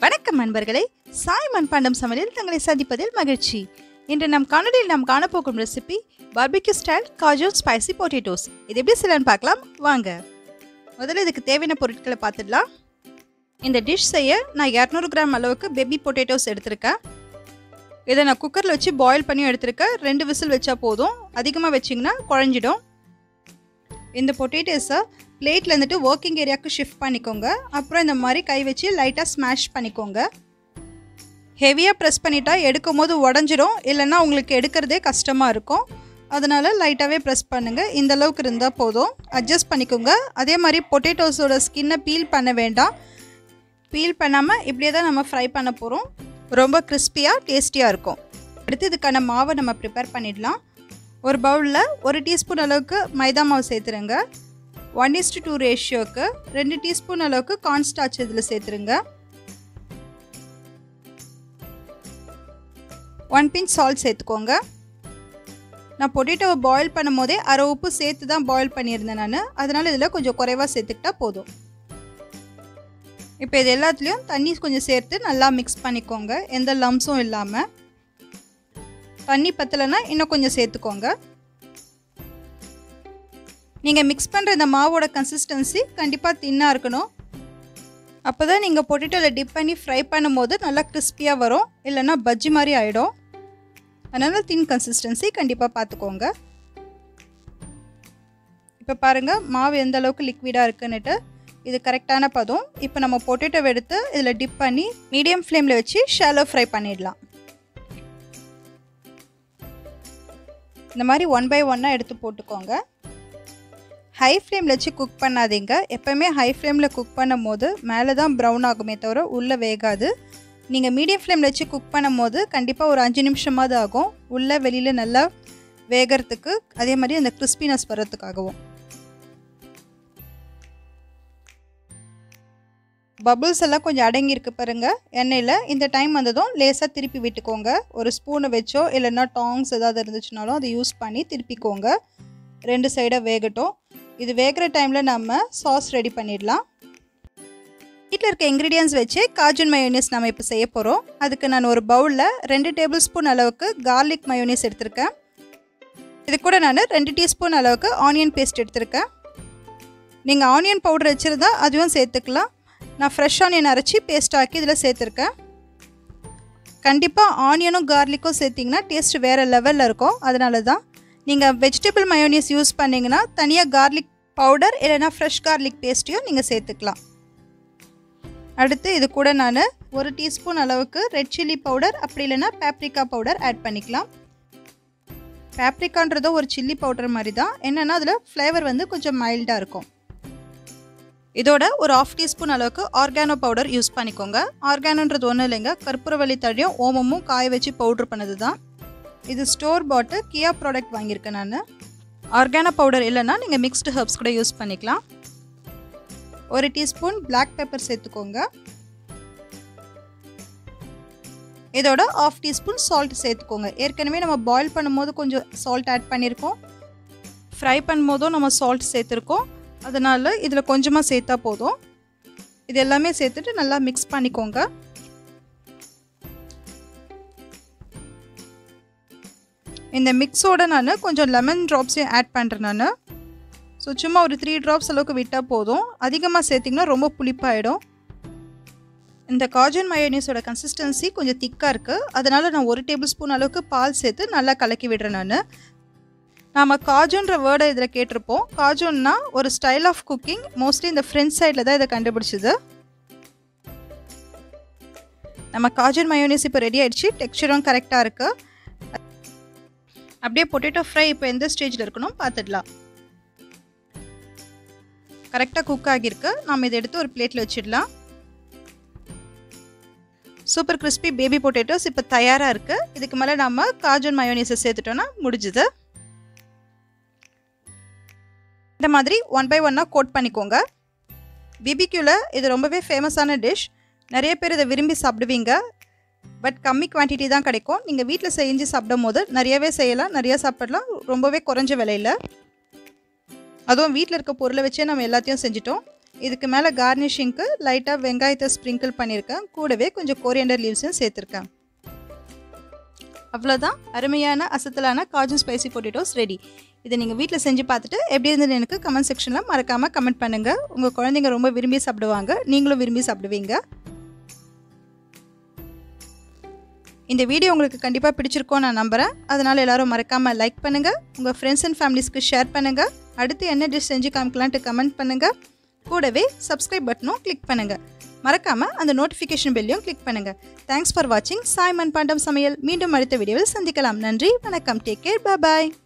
வணக்கம் நண்பர்களே சாய் மண்பாண்டம் சமையலில் தங்களை சந்திப்பதில் மகிழ்ச்சி இன்று நம் காணொலியில் நாம் காணப்போகும் recipe barbecue style Cajun spicy potatoes இது எப்படி செய்யலான்னு பார்க்கலாம் வாங்க முதல்ல இதுக்கு தேவையான பொருட்களை பார்த்துடலாம் இந்த டிஷ் செய்ய நான் இரநூறு கிராம் அளவுக்கு பேபி பொட்டேட்டோஸ் எடுத்திருக்கேன் இதை நான் குக்கரில் வச்சு பாயில் பண்ணி எடுத்திருக்கேன் ரெண்டு விசில் வச்சா போதும் அதிகமாக வச்சிங்கன்னா குழஞ்சிடும் இந்த பொட்டேட்டோஸை பிளேட்டில் இருந்துட்டு ஒர்க்கிங் ஏரியாவுக்கு ஷிஃப்ட் பண்ணிக்கோங்க அப்புறம் இந்த மாதிரி கை வச்சு லைட்டாக ஸ்மாஷ் பண்ணிக்கோங்க ஹெவியாக ப்ரெஸ் பண்ணிட்டா எடுக்கும் போது உடஞ்சிரும் இல்லைன்னா உங்களுக்கு எடுக்கிறதே கஷ்டமாக இருக்கும் அதனால் லைட்டாகவே ப்ரெஸ் பண்ணுங்கள் இந்த அளவுக்கு இருந்தால் போதும் அட்ஜஸ்ட் பண்ணிக்கோங்க அதே மாதிரி பொட்டேட்டோஸோட ஸ்கின்னை பீல் பண்ண வேண்டாம் பீல் பண்ணாமல் இப்படியே தான் நம்ம ஃப்ரை பண்ண போகிறோம் ரொம்ப கிறிஸ்பியாக டேஸ்டியாக இருக்கும் அடுத்து இதுக்கான மாவை நம்ம ப்ரிப்பேர் பண்ணிடலாம் ஒரு பவுலில் ஒரு டீஸ்பூன் அளவுக்கு மைதா மாவு சேர்த்துருங்க ஒன் இஸ்டு டூ ரேஷியோக்கு ரெண்டு டீஸ்பூன் அளவுக்கு கார்ன்ஸ்டார்ச் இதில் சேர்த்துருங்க ஒன் பிஞ்ச் சால்ட் சேர்த்துக்கோங்க நான் பொட்டேட்டோவை பாயில் பண்ணும் போதே அரை உப்பு சேர்த்து தான் பாயில் பண்ணியிருந்தேன் நான் அதனால் இதில் கொஞ்சம் குறைவாக சேர்த்துக்கிட்டா போதும் இப்போ இது எல்லாத்துலேயும் தண்ணி கொஞ்சம் சேர்த்து நல்லா மிக்ஸ் பண்ணிக்கோங்க எந்த லம்ஸும் இல்லாமல் தண்ணி பத்தலைன்னா இன்னும் கொஞ்சம் சேர்த்துக்கோங்க நீங்கள் மிக்ஸ் பண்ணுற இந்த மாவோட கன்சிஸ்டன்சி கண்டிப்பாக தின்னாக இருக்கணும் அப்போ தான் நீங்கள் பொட்டேட்டோவில் டிப் பண்ணி ஃப்ரை பண்ணும்போது நல்லா கிறிஸ்பியாக வரும் இல்லைன்னா பஜ்ஜி மாதிரி ஆகிடும் அதனால் தின் கன்சிஸ்டன்சி கண்டிப்பாக பார்த்துக்கோங்க இப்போ பாருங்கள் மாவு எந்த அளவுக்கு லிக்விடாக இருக்குன்னுட்டு இது கரெக்டான பதம் இப்போ நம்ம பொட்டேட்டோவை எடுத்து இதில் டிப் பண்ணி மீடியம் ஃப்ளேமில் வச்சு ஷாலோ ஃப்ரை பண்ணிடலாம் இந்த மாதிரி ஒன் பை ஒன்னாக எடுத்து போட்டுக்கோங்க ஹை ஃப்ளேமில் வச்சு குக் பண்ணாதீங்க எப்போவுமே ஹை ஃப்ளேமில் குக் பண்ணும் போது மேலே தான் ப்ரௌன் ஆகுமே தவிர உள்ளே வேகாது நீங்கள் மீடியம் ஃப்ளேமில் வச்சு குக் பண்ணும் போது கண்டிப்பாக ஒரு அஞ்சு நிமிஷமாவது ஆகும் உள்ளே வெளியில் நல்லா வேகிறதுக்கு அதே மாதிரி அந்த கிறிஸ்பினஸ் வர்றதுக்காகவும் பபுள்ஸ் எல்லாம் கொஞ்சம் அடங்கியிருக்கு பாருங்கள் எண்ணெயில் இந்த டைம் வந்ததும் லேசாக திருப்பி விட்டுக்கோங்க ஒரு ஸ்பூனை வச்சோ இல்லைன்னா டாங்ஸ் ஏதாவது இருந்துச்சுனாலும் அதை யூஸ் பண்ணி திருப்பிக்கோங்க ரெண்டு சைடாக வேகட்டும் இது வேகிற டைமில் நம்ம சாஸ் ரெடி பண்ணிடலாம் வீட்டில் இருக்க இன்க்ரீடியன்ஸ் வச்சு காஜன் மயோனிஸ் நம்ம இப்போ செய்ய போகிறோம் அதுக்கு நான் ஒரு பவுலில் ரெண்டு டேபிள் ஸ்பூன் அளவுக்கு கார்லிக் மயோனிஸ் எடுத்திருக்கேன் இது கூட நான் ரெண்டு டீஸ்பூன் அளவுக்கு ஆனியன் பேஸ்ட் எடுத்திருக்கேன் நீங்கள் ஆனியன் பவுடர் வச்சுருந்தா அதுவும் சேர்த்துக்கலாம் நான் ஃப்ரெஷ் ஆனியன் அரைச்சி பேஸ்ட் ஆக்கி இதில் சேர்த்துருக்கேன் கண்டிப்பாக ஆனியனும் கார்லிக்கும் சேர்த்திங்கன்னா டேஸ்ட் வேறு லெவலில் இருக்கும் அதனால தான் நீங்கள் வெஜிடபிள் மயோனிஸ் யூஸ் பண்ணிங்கன்னா தனியாக கார்லிக் பவுடர் இல்லைனா ஃப்ரெஷ் கார்லிக் பேஸ்ட்டையும் நீங்கள் சேர்த்துக்கலாம் அடுத்து இது கூட நான் ஒரு டீஸ்பூன் அளவுக்கு ரெட் சில்லி பவுடர் அப்படி இல்லைனா பேப்ரிக்கா பவுடர் ஆட் பண்ணிக்கலாம் பேப்ரிக்கான்றதும் ஒரு சில்லி பவுடர் மாதிரி தான் என்னென்னா அதில் ஃப்ளேவர் வந்து கொஞ்சம் மைல்டாக இருக்கும் இதோட ஒரு ஆஃப் டீஸ்பூன் அளவுக்கு ஆர்கானோ பவுடர் யூஸ் பண்ணிக்கோங்க ஆர்கானோன்றது ஒன்றும் இல்லைங்க கற்பூரவள்ளி தடியும் ஓமமும் காய வச்சு பவுட்ரு பண்ணது தான் இது ஸ்டோர் பாட்டு கியா ப்ராடக்ட் வாங்கியிருக்கேன் நான் ஆர்கானோ பவுடர் இல்லைன்னா நீங்கள் மிக்ஸ்டு ஹர்ப்ஸ் கூட யூஸ் பண்ணிக்கலாம் ஒரு டீஸ்பூன் பிளாக் பெப்பர் சேர்த்துக்கோங்க இதோட ஆஃப் டீஸ்பூன் சால்ட் சேர்த்துக்கோங்க ஏற்கனவே நம்ம பாயில் பண்ணும்போது கொஞ்சம் சால்ட் ஆட் பண்ணியிருக்கோம் ஃப்ரை பண்ணும்போதும் நம்ம சால்ட் சேர்த்துருக்கோம் அதனால் இதில் கொஞ்சமாக சேர்த்தா போதும் இது எல்லாமே சேர்த்துட்டு நல்லா மிக்ஸ் பண்ணிக்கோங்க இந்த மிக்ஸோட நான் கொஞ்சம் லெமன் ட்ராப்ஸையும் ஆட் பண்ணுறேன் நான் ஸோ சும்மா ஒரு த்ரீ ட்ராப்ஸ் அளவுக்கு விட்டால் போதும் அதிகமாக சேர்த்திங்கன்னா ரொம்ப புளிப்பாயிடும் இந்த காஜன் மயோனிஸோட கன்சிஸ்டன்சி கொஞ்சம் திக்காக இருக்குது அதனால் நான் ஒரு டேபிள் ஸ்பூன் அளவுக்கு பால் சேர்த்து நல்லா கலக்கி விடுறேன் நான் நாம் காஜுன்ற வேர்டை இதில் கேட்டிருப்போம் காஜுன்னா ஒரு ஸ்டைல் ஆஃப் குக்கிங் மோஸ்ட்லி இந்த ஃப்ரெஞ்ச் சைடில் தான் இதை கண்டுபிடிச்சிது நம்ம காஜன் மயோனிஸ் இப்போ ரெடி ஆகிடுச்சு டெக்ஸ்சரும் கரெக்டாக இருக்குது அப்படியே பொட்டேட்டோ ஃப்ரை இப்போ எந்த ஸ்டேஜில் இருக்கணும் பார்த்துடலாம் கரெக்டாக குக் ஆகியிருக்கு நம்ம இதை எடுத்து ஒரு பிளேட்டில் வச்சிடலாம் சூப்பர் கிறிஸ்பி பேபி பொட்டேட்டோஸ் இப்போ தயாராக இருக்குது இதுக்கு மேலே நம்ம காஜன் மயோனிஸை சேர்த்துட்டோன்னா முடிஞ்சுது இந்த மாதிரி ஒன் பை ஒன்னாக கோட் பண்ணிக்கோங்க பிபிக்யூவில் இது ரொம்பவே ஃபேமஸான டிஷ் நிறைய பேர் இதை விரும்பி சாப்பிடுவீங்க பட் கம்மி குவான்டிட்டி தான் கிடைக்கும் நீங்கள் வீட்டில் செஞ்சு சாப்பிடும் போது நிறையவே செய்யலாம் நிறையா சாப்பிடலாம் ரொம்பவே குறைஞ்ச விலையில் அதுவும் வீட்டில் இருக்க பொருளை வச்சே நம்ம எல்லாத்தையும் செஞ்சிட்டோம் இதுக்கு மேலே கார்னிஷிங்க்கு லைட்டாக வெங்காயத்தை ஸ்ப்ரிங்கிள் பண்ணியிருக்கேன் கூடவே கொஞ்சம் கோரியண்டர் லீவ்ஸும் சேர்த்துருக்கேன் அவ்வளோதான் அருமையான அசத்தலான காஜு ஸ்பைசி பொட்டேட்டோஸ் ரெடி இதை நீங்கள் வீட்டில் செஞ்சு பார்த்துட்டு எப்படி இருந்தது எனக்கு கமெண்ட் செக்ஷனில் மறக்காமல் கமெண்ட் பண்ணுங்கள் உங்கள் குழந்தைங்க ரொம்ப விரும்பி சாப்பிடுவாங்க நீங்களும் விரும்பி சாப்பிடுவீங்க இந்த வீடியோ உங்களுக்கு கண்டிப்பாக பிடிச்சிருக்கோம் நான் நம்புகிறேன் அதனால் எல்லோரும் மறக்காமல் லைக் பண்ணுங்கள் உங்கள் ஃப்ரெண்ட்ஸ் அண்ட் ஃபேமிலிஸ்க்கு ஷேர் பண்ணுங்கள் அடுத்து என்ன டிஷ் செஞ்சு காமிக்கலான்ட்டு கமெண்ட் பண்ணுங்கள் கூடவே சப்ஸ்கிரைப் பட்டனும் கிளிக் பண்ணுங்கள் மறக்காமல் அந்த நோட்டிஃபிகேஷன் பெல்லையும் கிளிக் பண்ணுங்கள் தேங்க்ஸ் ஃபார் வாட்சிங் சாய் மண்பாண்டம் சமையல் மீண்டும் அடுத்த வீடியோவில் சந்திக்கலாம் நன்றி வணக்கம் டேக் கேர் பாய்